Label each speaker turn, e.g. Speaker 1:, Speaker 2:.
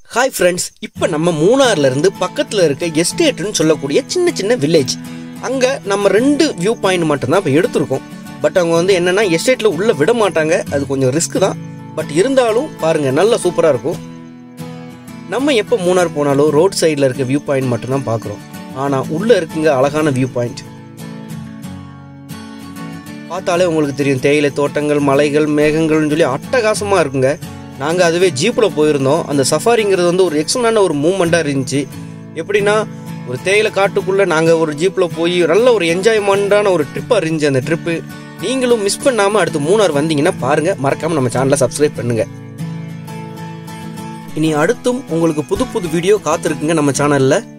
Speaker 1: hi friends இப்போ நம்ம மூணார்ல இருந்து பக்கத்தில் இருக்க எஸ்டேட்னு சொல்லக்கூடிய சின்ன சின்ன வில்லேஜ் அங்கே நம்ம ரெண்டு வியூ பாயிண்ட் மட்டும்தான் இப்போ எடுத்திருக்கோம் பட் அவங்க வந்து என்னன்னா எஸ்டேட்டில் உள்ள விட மாட்டாங்க அது கொஞ்சம் ரிஸ்க் தான் பட் இருந்தாலும் பாருங்க நல்லா சூப்பராக இருக்கும் நம்ம எப்போ மூணார் போனாலும் ரோட் சைடில் இருக்க வியூ பாயிண்ட் மட்டும்தான் பார்க்குறோம் ஆனால் உள்ளே இருக்குங்க அழகான வியூ பாயிண்ட் பார்த்தாலே உங்களுக்கு தெரியும் தேயிலை தோட்டங்கள் மலைகள் மேகங்கள்னு சொல்லி அட்டகாசமாக இருக்குங்க நாங்கள் அதுவே ஜீப்பில் போயிருந்தோம் அந்த சஃபாரிங்கிறது வந்து ஒரு எக்ஸனான ஒரு மூமெண்ட்டாக இருந்துச்சு எப்படின்னா ஒரு தேயிலை காட்டுக்குள்ளே நாங்கள் ஒரு ஜீப்பில் போய் நல்ல ஒரு என்ஜாய்மெண்ட்டான ஒரு ட்ரிப்பாக இருந்துச்சு அந்த ட்ரிப்பு நீங்களும் மிஸ் பண்ணாமல் அடுத்து மூணார் வந்தீங்கன்னா பாருங்கள் மறக்காமல் நம்ம சேனலை சப்ஸ்கிரைப் பண்ணுங்கள் இனி அடுத்தும் உங்களுக்கு புது புது வீடியோ காத்திருக்குங்க நம்ம சேனலில்